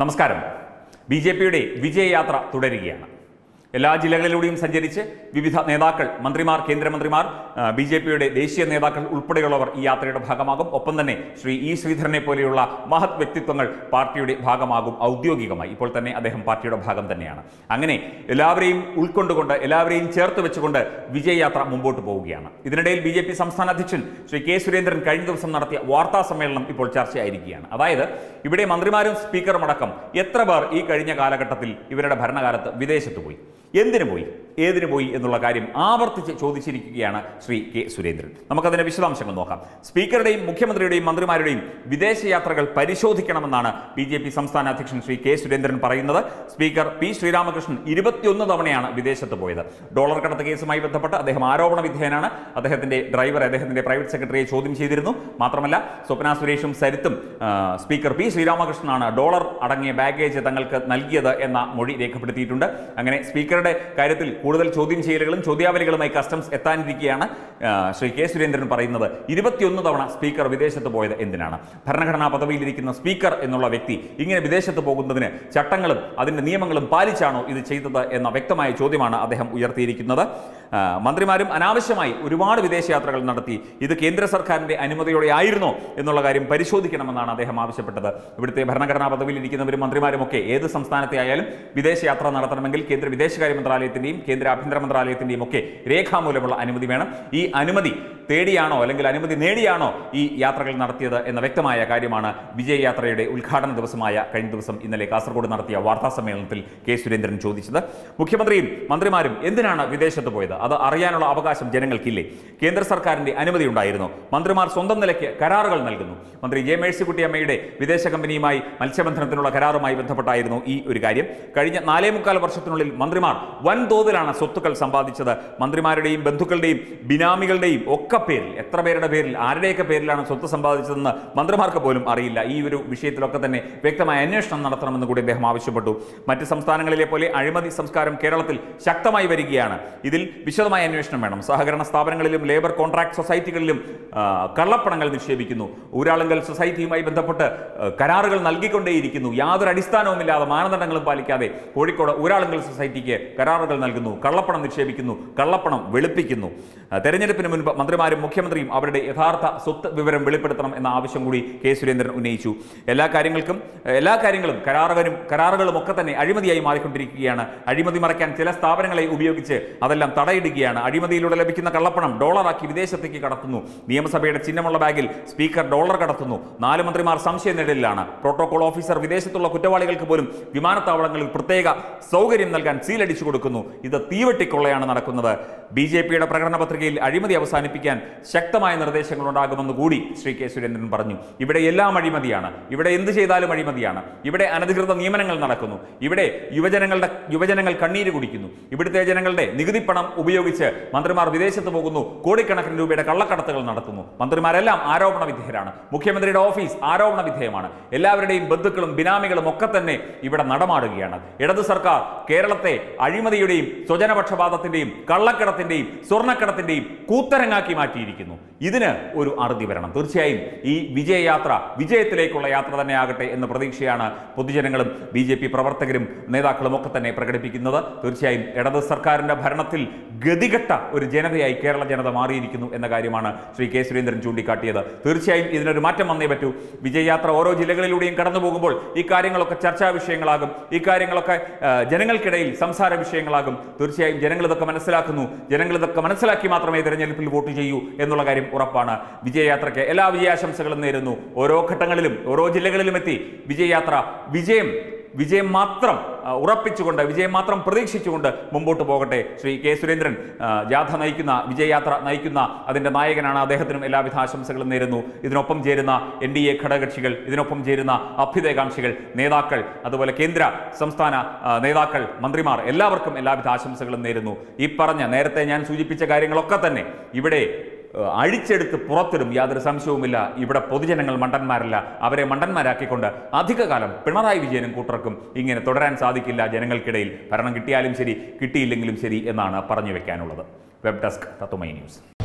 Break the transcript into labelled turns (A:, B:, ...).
A: നമസ്കാരം B J പിയുടെ വിജയയാത്ര തുടരുകയാണ് എല്ലാ ജില്ലകളിലൂടെയും സഞ്ചരിച്ച് വിവിധ നേതാക്കൾ മന്ത്രിമാർ കേന്ദ്രമന്ത്രിമാർ ബി ജെ പിയുടെ ദേശീയ നേതാക്കൾ ഉൾപ്പെടെയുള്ളവർ ഈ യാത്രയുടെ ഭാഗമാകും ഒപ്പം തന്നെ ശ്രീ ഇ ശ്രീധരനെ പോലെയുള്ള മഹത് വ്യക്തിത്വങ്ങൾ പാർട്ടിയുടെ ഭാഗമാകും ഔദ്യോഗികമായി ഇപ്പോൾ തന്നെ അദ്ദേഹം പാർട്ടിയുടെ ഭാഗം തന്നെയാണ് അങ്ങനെ എല്ലാവരെയും ഉൾക്കൊണ്ടുകൊണ്ട് എല്ലാവരെയും ചേർത്ത് വെച്ചുകൊണ്ട് വിജയയാത്ര മുമ്പോട്ട് പോവുകയാണ് ഇതിനിടയിൽ ബി ജെ പി സംസ്ഥാന അധ്യക്ഷൻ ശ്രീ കെ സുരേന്ദ്രൻ കഴിഞ്ഞ ദിവസം നടത്തിയ വാർത്താ സമ്മേളനം ഇപ്പോൾ ചർച്ചയായിരിക്കുകയാണ് അതായത് ഇവിടെ മന്ത്രിമാരും സ്പീക്കറും അടക്കം എത്ര പേർ ഈ കഴിഞ്ഞ കാലഘട്ടത്തിൽ ഇവരുടെ ഭരണകാലത്ത് വിദേശത്ത് പോയി എന്തിനു പോയി ഏതിനു പോയി എന്നുള്ള കാര്യം ആവർത്തിച്ച് ചോദിച്ചിരിക്കുകയാണ് ശ്രീ കെ സുരേന്ദ്രൻ നമുക്കതിന്റെ വിശദാംശങ്ങൾ നോക്കാം സ്പീക്കറുടെയും മുഖ്യമന്ത്രിയുടെയും മന്ത്രിമാരുടെയും വിദേശയാത്രകൾ പരിശോധിക്കണമെന്നാണ് ബി ജെ പി സംസ്ഥാന അധ്യക്ഷൻ ശ്രീ കെ സുരേന്ദ്രൻ പറയുന്നത് സ്പീക്കർ പി ശ്രീരാമകൃഷ്ണൻ ഇരുപത്തിയൊന്ന് തവണയാണ് വിദേശത്ത് പോയത് ഡോളർ കടത്ത് കേസുമായി ബന്ധപ്പെട്ട് അദ്ദേഹം ആരോപണ വിധേയനാണ് അദ്ദേഹത്തിന്റെ ഡ്രൈവർ അദ്ദേഹത്തിന്റെ പ്രൈവറ്റ് സെക്രട്ടറിയെ ചോദ്യം ചെയ്തിരുന്നു മാത്രമല്ല സ്വപ്ന സുരേഷും സരിത്തും ആ, സ്പീക്കർ പി ശ്രീരാമകൃഷ്ണനാണ് ഡോളർ അടങ്ങിയ ബാഗേജ് തങ്ങൾക്ക് നൽകിയത് എന്ന മൊഴി രേഖപ്പെടുത്തിയിട്ടുണ്ട് അങ്ങനെ സ്പീക്കറുടെ കാര്യത്തിൽ കൂടുതൽ ചോദ്യം ചെയ്യലുകളും ചോദ്യാവലികളുമായി കസ്റ്റംസ് എത്താനിരിക്കുകയാണ് ആ, ശ്രീ കെ സുരേന്ദ്രൻ പറയുന്നത് ഇരുപത്തിയൊന്ന് തവണ സ്പീക്കർ വിദേശത്ത് പോയത് എന്തിനാണ് ഭരണഘടനാ പദവിയിലിരിക്കുന്ന സ്പീക്കർ എന്നുള്ള വ്യക്തി ഇങ്ങനെ വിദേശത്ത് പോകുന്നതിന് ചട്ടങ്ങളും അതിന്റെ നിയമങ്ങളും പാലിച്ചാണോ ഇത് ചെയ്തത് എന്ന വ്യക്തമായ ചോദ്യമാണ് അദ്ദേഹം ഉയർത്തിയിരിക്കുന്നത് ആ, മന്ത്രിമാരും അനാവശ്യമായി ഒരുപാട് വിദേശയാത്രകൾ നടത്തി ഇത് കേന്ദ്ര സർക്കാരിന്റെ അനുമതിയോടെ ആയിരുന്നോ എന്നുള്ള കാര്യം പരിശോധിക്കണമെന്നാണ് അദ്ദേഹം ആവശ്യപ്പെട്ടത് ഇവിടുത്തെ ഭരണഘടനാ പദവിയിലിരിക്കുന്നവരും മന്ത്രിമാരും ഒക്കെ ഏത് സംസ്ഥാനത്തെ ആയാലും വിദേശയാത്ര നടത്തണമെങ്കിൽ കേന്ദ്ര വിദേശകാര്യ മന്ത്രാലയത്തിന്റെയും കേന്ദ്ര ആഭ്യന്തര മന്ത്രാലയത്തിന്റെയും ഒക്കെ രേഖാമൂലമുള്ള അനുമതി വേണം ഈ അനുമതി തേടിയാണോ അല്ലെങ്കിൽ അനുമതി നേടിയാണോ ഈ യാത്രകൾ നടത്തിയത് എന്ന വ്യക്തമായ കാര്യമാണ് വിജയ് യാത്രയുടെ ഉദ്ഘാടന ദിവസമായ കഴിഞ്ഞ ദിവസം ഇന്നലെ കാസർഗോഡ് നടത്തിയ വാർത്താ സമ്മേളനത്തിൽ കെ സുരേന്ദ്രൻ ചോദിച്ചത് മുഖ്യമന്ത്രിയും മന്ത്രിമാരും എന്തിനാണ് വിദേശത്ത് പോയത് അത് അറിയാനുള്ള അവകാശം ജനങ്ങൾക്കില്ലേ കേന്ദ്ര സർക്കാരിന്റെ അനുമതി ഉണ്ടായിരുന്നു മന്ത്രിമാർ സ്വന്തം നിലയ്ക്ക് കരാറുകൾ നൽകുന്നു മന്ത്രി ജെ മേഴ്സിക്കുട്ടിയമ്മയുടെ വിദേശ കമ്പനിയുമായി മത്സ്യബന്ധനത്തിനുള്ള കരാറുമായി ബന്ധപ്പെട്ടായിരുന്നു ഈ ഒരു കാര്യം കഴിഞ്ഞ നാലേ മുക്കാൽ വർഷത്തിനുള്ളിൽ മന്ത്രിമാർ വൻതോതിലാണ് സ്വത്തുക്കൾ സമ്പാദിച്ചത് മന്ത്രിമാരുടെയും ബന്ധുക്കളുടെയും ബിനാമികളുടെയും ഒക്കെ പേരിൽ എത്ര പേരുടെ പേരിൽ ആരുടെയൊക്കെ പേരിലാണ് സ്വത്ത് സമ്പാദിച്ചതെന്ന് മന്ത്രിമാർക്ക് പോലും അറിയില്ല ഈ ഒരു വിഷയത്തിലൊക്കെ തന്നെ വ്യക്തമായ അന്വേഷണം നടത്തണമെന്ന് കൂടി അദ്ദേഹം ആവശ്യപ്പെട്ടു മറ്റ് സംസ്ഥാനങ്ങളിലെ പോലെ അഴിമതി സംസ്കാരം കേരളത്തിൽ ശക്തമായി വരികയാണ് ഇതിൽ വിശദമായ അന്വേഷണം വേണം സഹകരണ സ്ഥാപനങ്ങളിലും ലേബർ കോൺട്രാക്ട് സൊസൈറ്റികളിലും ആ, കള്ളപ്പണങ്ങൾ നിക്ഷേപിക്കുന്നു ഊരാളുങ്കൽ സൊസൈറ്റിയുമായി ബന്ധപ്പെട്ട് ആ, കരാറുകൾ നൽകിക്കൊണ്ടേയിരിക്കുന്നു യാതൊരു അടിസ്ഥാനവുമില്ലാതെ മാനദണ്ഡങ്ങളും പാലിക്കാതെ കോഴിക്കോട് ഊരാളുങ്കൽ സൊസൈറ്റിക്ക് കരാറുകൾ നൽകുന്നു കള്ളപ്പണം നിക്ഷേപിക്കുന്നു കള്ളപ്പണം വെളുപ്പിക്കുന്നു ആ, തെരഞ്ഞെടുപ്പിന് മുൻപ് മന്ത്രിമാരും മുഖ്യമന്ത്രിയും അവരുടെ യഥാർത്ഥ സ്വത്ത് വിവരം വെളിപ്പെടുത്തണം എന്ന ആവശ്യം കൂടി കെ സുരേന്ദ്രൻ ഉന്നയിച്ചു എല്ലാ കാര്യങ്ങൾക്കും എല്ലാ കാര്യങ്ങളും കരാറുകളും കരാറുകളും ഒക്കെ തന്നെ അഴിമതിയായി മാറിക്കൊണ്ടിരിക്കുകയാണ് അഴിമതി മറയ്ക്കാൻ ചില സ്ഥാപനങ്ങളെ ഉപയോഗിച്ച് അതെല്ലാം തടയിടുകയാണ് അഴിമതിയിലൂടെ ലഭിക്കുന്ന കള്ളപ്പണം ഡോളറാക്കി വിദേശത്തേക്ക് കടത്തുന്നു നിയമസഭയുടെ ചിഹ്നമുള്ള ബാഗിൽ സ്പീക്കർ ഡോളർ കടത്തുന്നു നാല് മന്ത്രിമാർ സംശയ നിഴലിലാണ് പ്രോട്ടോകോൾ ഓഫീസർ വിദേശത്തുള്ള കുറ്റവാളികൾക്ക് പോലും വിമാനത്താവളങ്ങളിൽ പ്രത്യേക സൗകര്യം നൽകാൻ സീലടിച്ചു കൊടുക്കുന്നു ഇത് തീവെട്ടിക്കൊള്ളയാണ് നടക്കുന്നത് ബി ജെ പിയുടെ പ്രകടന പത്രികയിൽ അഴിമതി അവസാനിപ്പിക്കാൻ ശക്തമായ നിർദ്ദേശങ്ങൾ ഉണ്ടാകുമെന്ന് കൂടി ശ്രീ കെ സുരേന്ദ്രൻ പറഞ്ഞു ഇവിടെ എല്ലാം അഴിമതിയാണ് ഇവിടെ എന്ത് ചെയ്താലും അഴിമതിയാണ് ഇവിടെ അനധികൃത നിയമനങ്ങൾ നടക്കുന്നു ഇവിടെ യുവജനങ്ങളുടെ യുവജനങ്ങൾ കണ്ണീര് കുടിക്കുന്നു ഇവിടുത്തെ ജനങ്ങളുടെ നികുതി പണം ഉപയോഗിച്ച് മന്ത്രിമാർ വിദേശത്ത് പോകുന്നു കോടിക്കണക്കിന് രൂപയുടെ കള്ളക്കടത്തുകൾ നടത്തുന്നു മന്ത്രിമാരെല്ലാം ആരോപണ വിധേയരാണ് മുഖ്യമന്ത്രിയുടെ ഓഫീസ് ആരോപണ വിധേയമാണ് എല്ലാവരുടെയും ബന്ധുക്കളും ബിനാമികളും ഒക്കെ തന്നെ ഇവിടെ നടമാടുകയാണ് ഇടത് സർക്കാർ കേരളത്തെ അഴിമതിയുടെയും സ്വജനപക്ഷപാതത്തിന്റെയും കള്ളക്കടത്തിന്റെയും സ്വർണ്ണക്കടത്തിന്റെയും കൂത്തരങ്ങാക്കി മാറ്റിയിരിക്കുന്നു ഇതിന് ഒരു അറുതി വരണം തീർച്ചയായും ഈ വിജയയാത്ര വിജയത്തിലേക്കുള്ള യാത്ര തന്നെയാകട്ടെ എന്ന പ്രതീക്ഷയാണ് പൊതുജനങ്ങളും ബി ജെ പി പ്രവർത്തകരും നേതാക്കളും ഒക്കെ തന്നെ പ്രകടിപ്പിക്കുന്നത് തീർച്ചയായും ഇടത് സർക്കാരിന്റെ ഭരണത്തിൽ ഗതികെട്ട ഒരു ജനതയായി കേരള ജനത മാറിയിരിക്കുന്നു എന്ന കാര്യമാണ് ശ്രീ കെ സുരേന്ദ്രൻ ചൂണ്ടിക്കാട്ടിയത് തീർച്ചയായും ഇതിനൊരു മാറ്റം വന്നേ പറ്റൂ വിജയയാത്ര ഓരോ ജില്ലകളിലൂടെയും കടന്നു പോകുമ്പോൾ ഈ കാര്യങ്ങളൊക്കെ ചർച്ചാ വിഷയങ്ങളാകും ഈ കാര്യങ്ങളൊക്കെ ആ, ജനങ്ങൾക്കിടയിൽ സംസാര വിഷയങ്ങളാകും തീർച്ചയായും ജനങ്ങൾ ഇതൊക്കെ മനസ്സിലാക്കുന്നു ജനങ്ങൾ ഇതൊക്കെ മനസ്സിലാക്കി മാത്രമേ തെരഞ്ഞെടുപ്പിൽ വോട്ട് ചെയ്യൂ എന്നുള്ള കാര്യം ഉറപ്പാണ് വിജയയാത്രയ്ക്ക് എല്ലാ വിജയാശംസകളും നേരുന്നു ഓരോ ഘട്ടങ്ങളിലും ഓരോ ജില്ലകളിലും എത്തി വിജയയാത്ര വിജയം വിജയം മാത്രം ആ, ഉറപ്പിച്ചുകൊണ്ട് വിജയം മാത്രം പ്രതീക്ഷിച്ചുകൊണ്ട് മുമ്പോട്ട് പോകട്ടെ ശ്രീ കെ സുരേന്ദ്രൻ ആ, ജാഥ നയിക്കുന്ന വിജയയാത്ര നയിക്കുന്ന അതിന്റെ നായകനാണ് അദ്ദേഹത്തിനും എല്ലാവിധ ആശംസകളും നേരുന്നു ഇതിനൊപ്പം ചേരുന്ന എൻ ഡി എ ഘടകകക്ഷികൾ ഇതിനൊപ്പം ചേരുന്ന അഭ്യുദയകാംക്ഷികൾ നേതാക്കൾ അതുപോലെ കേന്ദ്ര സംസ്ഥാന ആ, നേതാക്കൾ മന്ത്രിമാർ എല്ലാവർക്കും എല്ലാവിധ ആശംസകളും നേരുന്നു ഈ പറഞ്ഞ നേരത്തെ ഞാൻ സൂചിപ്പിച്ച കാര്യങ്ങളൊക്കെ തന്നെ ഇവിടെ ഏഹ് അഴിച്ചെടുത്ത് പുറത്തിടും യാതൊരു സംശയവുമില്ല ഇവിടെ പൊതുജനങ്ങൾ മണ്ടന്മാരല്ല അവരെ മണ്ടന്മാരാക്കിക്കൊണ്ട് അധികകാലം പിണറായി വിജയനും കൂട്ടർക്കും ഇങ്ങനെ തുടരാൻ സാധിക്കില്ല ജനങ്ങൾക്കിടയിൽ ഭരണം കിട്ടിയാലും ശരി കിട്ടിയില്ലെങ്കിലും ശരി എന്നാണ് പറഞ്ഞു വെക്കാനുള്ളത് വെബ് ഡെസ്ക് തത്വമൈ ന്യൂസ്